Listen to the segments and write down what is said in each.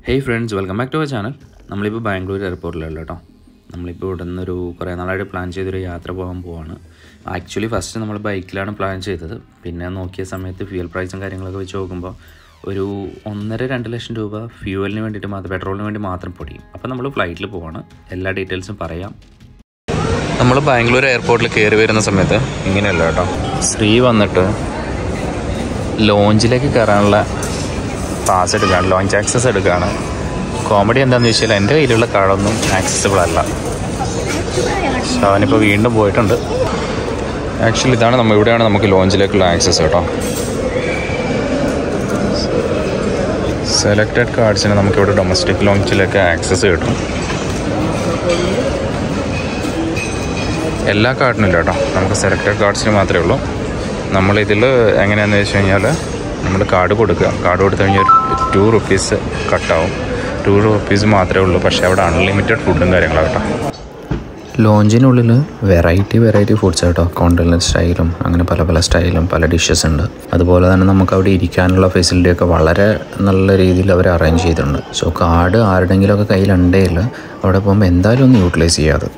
Hey friends welcome back to our channel നമ്മളിപ്പോൾ ബാംഗ്ലൂർ എയർപോർട്ടിലുള്ള കേട്ടോ നമ്മളിപ്പോൾ ഇവിടെ നിന്നൊരു കുറേ നാളായിട്ട് പ്ലാൻ ചെയ്തൊരു യാത്ര പോകാൻ പോവാണ് ആക്ച്വലി ഫസ്റ്റ് നമ്മൾ ബൈക്കിലാണ് പ്ലാൻ ചെയ്തത് പിന്നെ നോക്കിയ സമയത്ത് ഫ്യൂൽ പ്രൈസും കാര്യങ്ങളൊക്കെ വെച്ച് നോക്കുമ്പോൾ ഒരു ഒന്നര രണ്ട് ലക്ഷം രൂപ ഫ്യൂവലിന് വേണ്ടിയിട്ട് മാത്രം പെട്രോളിന് വേണ്ടി മാത്രം പൊടിയും അപ്പോൾ നമ്മൾ ഫ്ലൈറ്റിൽ പോവാണ് എല്ലാ ഡീറ്റെയിൽസും പറയാം നമ്മൾ ബാംഗ്ലൂർ എയർപോർട്ടിൽ കയറി വരുന്ന സമയത്ത് ഇങ്ങനെയല്ല കേട്ടോ ശ്രീ വന്നിട്ട് ലോഞ്ചിലേക്ക് കയറാനുള്ള പാസ് എടുക്കുകയാണ് ലോഞ്ച് ആക്സസ് എടുക്കുകയാണ് കോമഡി എന്താണെന്ന് വെച്ചാൽ എൻ്റെ കയ്യിലുള്ള കാർഡൊന്നും ആക്സസിബിൾ അല്ല So, അവനിപ്പോൾ വീണ്ടും പോയിട്ടുണ്ട് ആക്ച്വലി ഇതാണ് നമ്മൾ ഇവിടെയാണ് നമുക്ക് ലോഞ്ചിലേക്കുള്ള ആക്സസ് കേട്ടോ സെലക്റ്റഡ് കാർഡ്സിന് നമുക്കിവിടെ ഡൊമസ്റ്റിക് ലോഞ്ചിലേക്ക് ആക്സസ് കിട്ടും എല്ലാ കാർഡിനും ഇല്ല കേട്ടോ നമുക്ക് സെലക്റ്റഡ് കാർഡ്സിന് മാത്രമേ ഉള്ളൂ നമ്മളിതിൽ എങ്ങനെയാണെന്ന് വെച്ച് കഴിഞ്ഞാൽ നമ്മൾ കാർഡ് കൊടുക്കുക കാർഡ് കൊടുത്തു കഴിഞ്ഞാൽ ടു റുപ്പീസ് കട്ടാവും ടു റുപ്പീസ് മാത്രമേ ഉള്ളൂ പക്ഷേ അവിടെ അൺലിമിറ്റഡ് ഫുഡും കാര്യങ്ങളാണ് കേട്ടോ ലോഞ്ചിനുള്ളിൽ വെറൈറ്റി വെറൈറ്റി ഫുഡ്സ് കേട്ടോ കോണ്ടിനൽ സ്റ്റൈലും അങ്ങനെ പല പല സ്റ്റൈലും പല ഡിഷസ് ഉണ്ട് അതുപോലെ തന്നെ നമുക്ക് അവിടെ ഇരിക്കാനുള്ള ഫെസിലിറ്റി ഒക്കെ വളരെ നല്ല രീതിയിൽ അവർ അറേഞ്ച് ചെയ്തിട്ടുണ്ട് സോ കാർഡ് ആരുടെങ്കിലുമൊക്കെ കയ്യിലുണ്ടെങ്കിൽ അവിടെ പോകുമ്പോൾ എന്തായാലും ഒന്ന് യൂട്ടിലൈസ് ചെയ്യാതെ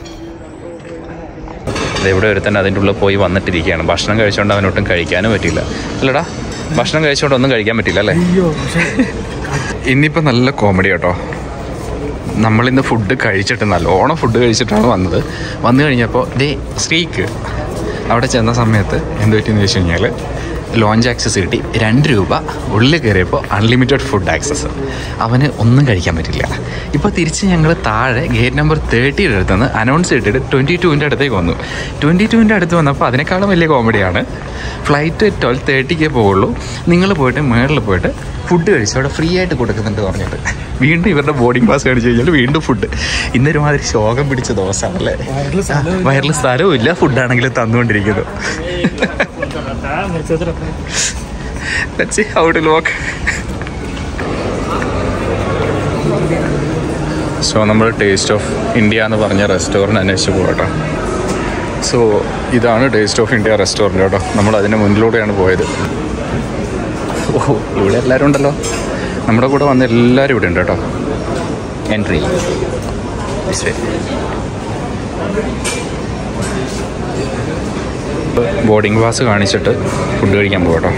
ഇവിടെ ഒരുത്തന്നെ അതിൻ്റെ ഉള്ളിൽ പോയി വന്നിട്ടിരിക്കുകയാണ് ഭക്ഷണം കഴിച്ചുകൊണ്ട് അവനൊട്ടും കഴിക്കാനും പറ്റില്ല അല്ലടാ ഭക്ഷണം കഴിച്ചുകൊണ്ട് ഒന്നും കഴിക്കാൻ പറ്റില്ല അല്ലേ ഇന്നിപ്പോൾ നല്ല കോമഡി കേട്ടോ നമ്മളിന്ന് ഫുഡ് കഴിച്ചിട്ട് നല്ലോണം ഫുഡ് കഴിച്ചിട്ടാണ് വന്നത് വന്നു കഴിഞ്ഞപ്പോൾ ദേ സ്ത്രീക്ക് അവിടെ ചെന്ന സമയത്ത് എന്ത് പറ്റിയെന്ന് വെച്ച് കഴിഞ്ഞാൽ ലോഞ്ച് ആക്സസ് കിട്ടി രണ്ട് രൂപ ഉള്ളിൽ കയറിയപ്പോൾ അൺലിമിറ്റഡ് ഫുഡ് ആക്സസ് അവന് ഒന്നും കഴിക്കാൻ പറ്റില്ല ഇപ്പോൾ തിരിച്ച് ഞങ്ങൾ താഴെ ഗേറ്റ് നമ്പർ തേർട്ടിയുടെ അടുത്ത് നിന്ന് അനൗൺസ് ചെയ്തിട്ട് ട്വൻറ്റി ടുവിൻ്റെ അടുത്തേക്ക് വന്നു ട്വൻറ്റി ടുവിൻ്റെ അടുത്ത് വന്നപ്പോൾ അതിനേക്കാളും വലിയ കോമഡിയാണ് ഫ്ലൈറ്റ് ട്വൽവ് തേർട്ടിക്കേ പോവുള്ളൂ നിങ്ങൾ പോയിട്ട് മേളിൽ പോയിട്ട് ഫുഡ് കഴിച്ചു അവിടെ ഫ്രീ ആയിട്ട് കൊടുക്കുന്നുണ്ട് പറഞ്ഞിട്ട് വീണ്ടും ഇവരുടെ ബോർഡിംഗ് പാസ് കാണിച്ചു കഴിഞ്ഞാൽ വീണ്ടും ഫുഡ് ഇന്നൊരു മാതിരി ശോകം പിടിച്ച ദിവസമാണല്ലേ വയറിൽ സ്ഥലവും ഇല്ല ഫുഡാണെങ്കിലും തന്നുകൊണ്ടിരിക്കുന്നു Let's see how it will work. So നമ്മൾ ടേസ്റ്റ് ഓഫ് ഇന്ത്യ എന്ന് പറഞ്ഞ റെസ്റ്റോറൻറ്റ് അന്വേഷിച്ച് പോകട്ടോ സോ ഇതാണ് ടേസ്റ്റ് ഓഫ് ഇന്ത്യ റെസ്റ്റോറൻറ്റ് കേട്ടോ നമ്മൾ അതിൻ്റെ മുന്നിലൂടെയാണ് പോയത് ഓ ഇവിടെ എല്ലാവരും ഉണ്ടല്ലോ നമ്മുടെ കൂടെ വന്ന എല്ലാവരും ഇവിടെ ഉണ്ട് കേട്ടോ എൻട്രി ബോർഡിംഗ് പാസ് കാണിച്ചിട്ട് ഫുഡ് കഴിക്കാൻ പോകട്ടോ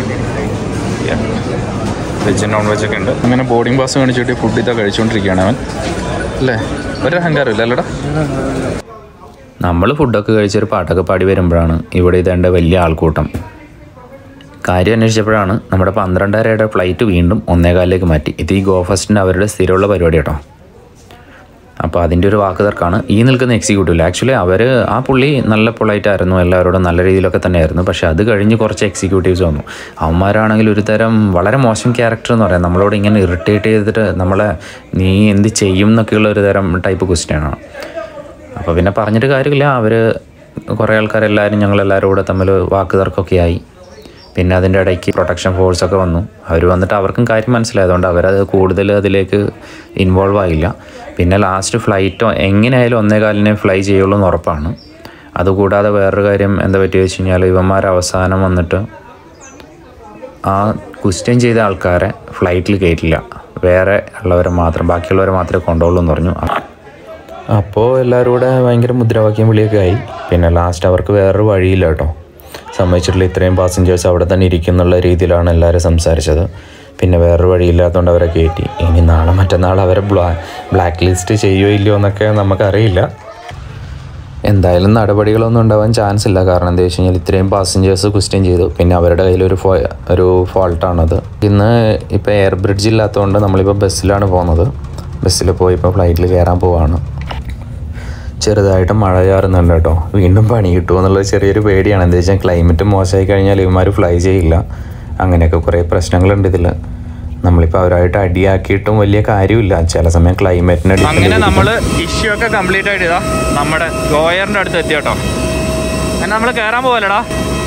വെജ് നോൺ വെജ് ഒക്കെ ഉണ്ട് അങ്ങനെ ബോർഡിംഗ് പാസ് കാണിച്ചിട്ട് ഫുഡ് ഇതാ കഴിച്ചുകൊണ്ടിരിക്കുകയാണ് അവൻ അല്ലേ ഒരു അഹങ്കാരം ഇല്ല അല്ലടാ നമ്മൾ ഫുഡൊക്കെ കഴിച്ചൊരു പാട്ടൊക്കെ പാടി വരുമ്പോഴാണ് ഇവിടെ ഇതേണ്ട വലിയ ആൾക്കൂട്ടം കാര്യം അന്വേഷിച്ചപ്പോഴാണ് നമ്മുടെ പന്ത്രണ്ടരയുടെ ഫ്ലൈറ്റ് വീണ്ടും ഒന്നേകാലിലേക്ക് മാറ്റി ഇത് ഈ ഗോ ഫസ്റ്റിൻ്റെ അവരുടെ സ്ഥിരമുള്ള പരിപാടി കേട്ടോ അപ്പോൾ അതിൻ്റെ ഒരു വാക്ക് തർക്കമാണ് ഈ നിൽക്കുന്ന എക്സിക്യൂട്ടീവിൽ ആക്ച്വലി അവർ ആ പുള്ളി നല്ല പൊളൈറ്റ് ആയിരുന്നു എല്ലാവരോടും നല്ല രീതിയിലൊക്കെ തന്നെയായിരുന്നു പക്ഷേ അത് കഴിഞ്ഞ് കുറച്ച് എക്സിക്യൂട്ടീവ്സ് വന്നു അവന്മാരാണെങ്കിൽ ഒരു തരം വളരെ മോശം ക്യാരക്ടർ എന്ന് പറയാം നമ്മളോട് ഇങ്ങനെ ഇറിറ്റേറ്റ് ചെയ്തിട്ട് നമ്മളെ നീ എന്ത് ചെയ്യും എന്നൊക്കെയുള്ള ഒരു തരം ടൈപ്പ് ക്വസ്റ്റ്യനാണ് അപ്പോൾ പിന്നെ പറഞ്ഞിട്ട് കാര്യമില്ല അവർ കുറേ ആൾക്കാരെല്ലാവരും ഞങ്ങളെല്ലാവരും കൂടെ തമ്മിൽ വാക്ക് തർക്കമൊക്കെ ആയി പിന്നെ അതിൻ്റെ ഇടയ്ക്ക് പ്രൊട്ടക്ഷൻ ഫോഴ്സൊക്കെ വന്നു അവർ വന്നിട്ട് അവർക്കും കാര്യം മനസ്സിലായതുകൊണ്ട് അവരത് കൂടുതൽ അതിലേക്ക് ഇൻവോൾവ് ആയില്ല പിന്നെ ലാസ്റ്റ് ഫ്ലൈറ്റോ എങ്ങനെയായാലും ഒന്നേകാലിനെ ഫ്ലൈ ചെയ്യുള്ളൂ എന്ന് ഉറപ്പാണ് അതുകൂടാതെ വേറൊരു കാര്യം എന്താ പറ്റിയെന്ന് വെച്ച് കഴിഞ്ഞാൽ ഇവന്മാർ അവസാനം വന്നിട്ട് ആ ക്വസ്റ്റ്യൻ ചെയ്ത ആൾക്കാരെ ഫ്ലൈറ്റിൽ കയറ്റില്ല വേറെ ഉള്ളവരെ മാത്രം ബാക്കിയുള്ളവരെ മാത്രമേ കൊണ്ടുപോകുള്ളൂ എന്ന് പറഞ്ഞു അപ്പോൾ എല്ലാവരും കൂടെ ഭയങ്കര മുദ്രാവാക്യം വിളിയൊക്കെ ആയി പിന്നെ ലാസ്റ്റ് അവർക്ക് വേറൊരു വഴിയില്ല കേട്ടോ സമ്മതിച്ചിട്ടുള്ള ഇത്രയും പാസഞ്ചേഴ്സ് അവിടെ തന്നെ ഇരിക്കുന്നുള്ള രീതിയിലാണ് എല്ലാവരും സംസാരിച്ചത് പിന്നെ വേറൊരു വഴിയില്ലാത്തതുകൊണ്ട് അവരെ കയറ്റി ഇനി നാളെ മറ്റന്നാൾ അവരെ ബ്ലാ ബ്ലാക്ക് ലിസ്റ്റ് ചെയ്യുമോ ഇല്ലയോ എന്നൊക്കെ നമുക്കറിയില്ല എന്തായാലും നടപടികളൊന്നും ഉണ്ടാവാൻ ചാൻസ് ഇല്ല കാരണം എന്താ വെച്ച് കഴിഞ്ഞാൽ ഇത്രയും പാസഞ്ചേഴ്സ് ക്വസ്റ്റ്യൻ ചെയ്തു പിന്നെ അവരുടെ കയ്യിലൊരു ഫോ ഒരു ഫോൾട്ടാണത് ഇന്ന് ഇപ്പോൾ എയർ ബ്രിഡ്ജ് ഇല്ലാത്തതുകൊണ്ട് നമ്മളിപ്പോൾ ബസ്സിലാണ് പോകുന്നത് ബസ്സിൽ പോയി ഇപ്പോൾ ഫ്ലൈറ്റിൽ കയറാൻ പോവാണ് ചെറുതായിട്ട് മഴ ചാറുന്നുണ്ട് കേട്ടോ വീണ്ടും പണി കിട്ടുമോ എന്നുള്ള ചെറിയൊരു പേടിയാണ് എന്താ വെച്ചാൽ ക്ലൈമറ്റ് മോശമായി കഴിഞ്ഞാൽ ഇവന്മാർ ഫ്ലൈ ചെയ്യില്ല അങ്ങനെയൊക്കെ കുറേ പ്രശ്നങ്ങളുണ്ട് ഇതിൽ നമ്മളിപ്പോൾ അവരായിട്ട് അടിയാക്കിയിട്ടും വലിയ കാര്യമില്ല ചില സമയം ക്ലൈമറ്റിനെ അങ്ങനെ നമ്മൾ ഇഷ്യൂ ഒക്കെ കംപ്ലീറ്റ് ആയിട്ട് ഇതാ നമ്മുടെ ഗോയറിന്റെ അടുത്ത് എത്തി കേട്ടോ അങ്ങനെ നമ്മൾ കയറാൻ പോവല്ലടാ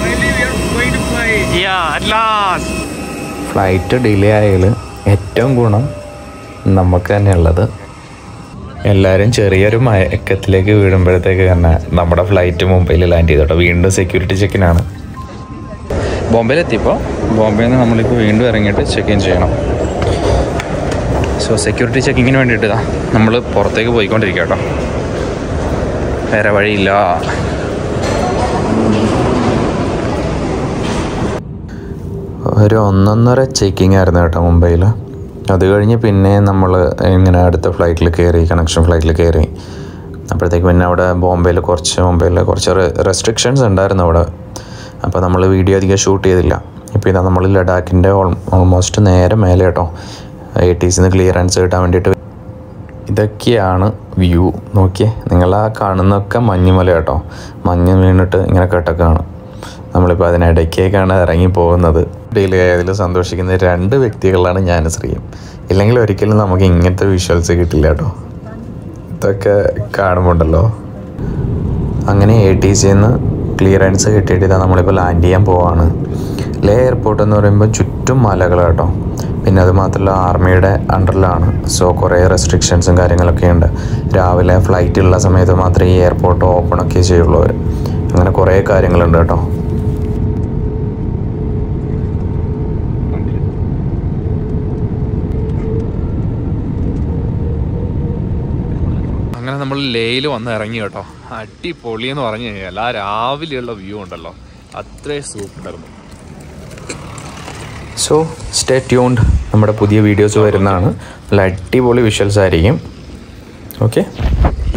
ഫ്ലൈറ്റ് ഡിലേ ആയാൽ ഏറ്റവും ഗുണം നമുക്ക് തന്നെയുള്ളത് എല്ലാവരും ചെറിയൊരു മയക്കത്തിലേക്ക് വീഴുമ്പോഴത്തേക്ക് തന്നെ നമ്മുടെ ഫ്ലൈറ്റ് മുംബൈയിൽ ലാൻഡ് ചെയ്തോട്ടോ വീണ്ടും സെക്യൂരിറ്റി ചെക്കിനാണ് ബോംബെയിലെത്തിയപ്പോൾ ബോംബെയിൽ നിന്ന് നമ്മളിപ്പോൾ വീണ്ടും ഇറങ്ങിയിട്ട് ചെക്ക് ഇൻ ചെയ്യണം സോ സോ സെക്യൂരിറ്റി ചെക്കിങ്ങിന് വേണ്ടിയിട്ട് ഇതാ നമ്മൾ പുറത്തേക്ക് പോയിക്കൊണ്ടിരിക്കുക കേട്ടോ വേറെ വഴിയില്ല ഒരു ഒന്നൊന്നര ചെക്കിംഗ് ആയിരുന്നു കേട്ടോ മുംബൈയിൽ അത് കഴിഞ്ഞ് പിന്നെ നമ്മൾ ഇങ്ങനെ അടുത്ത ഫ്ലൈറ്റിൽ കയറി കണക്ഷൻ ഫ്ലൈറ്റിൽ കയറി അപ്പോഴത്തേക്ക് പിന്നെ അവിടെ ബോംബെയിൽ കുറച്ച് മുംബൈയിൽ കുറച്ച് റെസ്ട്രിക്ഷൻസ് ഉണ്ടായിരുന്നു അവിടെ അപ്പോൾ നമ്മൾ വീഡിയോ അധികം ഷൂട്ട് ചെയ്തില്ല ഇപ്പോൾ ഇതാ നമ്മൾ ലഡാക്കിൻ്റെ ഓൾമോസ്റ്റ് നേരെ മേലെ കേട്ടോ എ ടി സിന്ന് ക്ലിയറൻസ് കിട്ടാൻ വേണ്ടിയിട്ട് ഇതൊക്കെയാണ് വ്യൂ നോക്കിയേ നിങ്ങൾ ആ കാണുന്നൊക്കെ മഞ്ഞുമല കേട്ടോ മഞ്ഞ് വീണിട്ട് ഇങ്ങനെ കെട്ടൊക്കെയാണ് നമ്മളിപ്പോൾ അതിനിടയ്ക്കേക്കാണ് ഇറങ്ങി പോകുന്നത് ഡെയിലി ആയതിൽ സന്തോഷിക്കുന്ന രണ്ട് വ്യക്തികളാണ് ഞാൻ ശ്രീയും ഇല്ലെങ്കിൽ ഒരിക്കലും നമുക്ക് ഇങ്ങനത്തെ വിഷ്വൽസ് കിട്ടില്ല കേട്ടോ ഇതൊക്കെ കാണുമ്പോണ്ടല്ലോ അങ്ങനെ എ ടി സിന്ന് ക്ലിയറൻസ് കിട്ടിയിട്ട് ഇതാ നമ്മളിപ്പോൾ ലാൻഡ് ചെയ്യാൻ പോവാണ് ലേ എയർപോർട്ട് എന്ന് പറയുമ്പോൾ ചുറ്റും മലകൾ കേട്ടോ പിന്നെ അത് മാത്രമല്ല ആർമിയുടെ അണ്ടറിലാണ് സോ കുറേ റെസ്ട്രിക്ഷൻസും കാര്യങ്ങളൊക്കെ ഉണ്ട് രാവിലെ ഫ്ലൈറ്റ് ഉള്ള സമയത്ത് മാത്രമേ ഈ എയർപോർട്ട് ഓപ്പൺ ഒക്കെ ചെയ്യുള്ളൂ അവർ അങ്ങനെ കുറേ കാര്യങ്ങളുണ്ട് കേട്ടോ അങ്ങനെ നമ്മൾ ലേയിൽ വന്ന് ഇറങ്ങി കേട്ടോ അടിപൊളി എന്ന് പറഞ്ഞു കഴിഞ്ഞാൽ ആ രാവിലെയുള്ള വ്യൂ ഉണ്ടല്ലോ അത്രയും സൂപ്പറായിരുന്നു സോ സ്റ്റേ ട്യൂൺഡ് നമ്മുടെ പുതിയ വീഡിയോസ് വരുന്നതാണ് നല്ല അടിപൊളി വിഷ്വൽസ് ആയിരിക്കും ഓക്കെ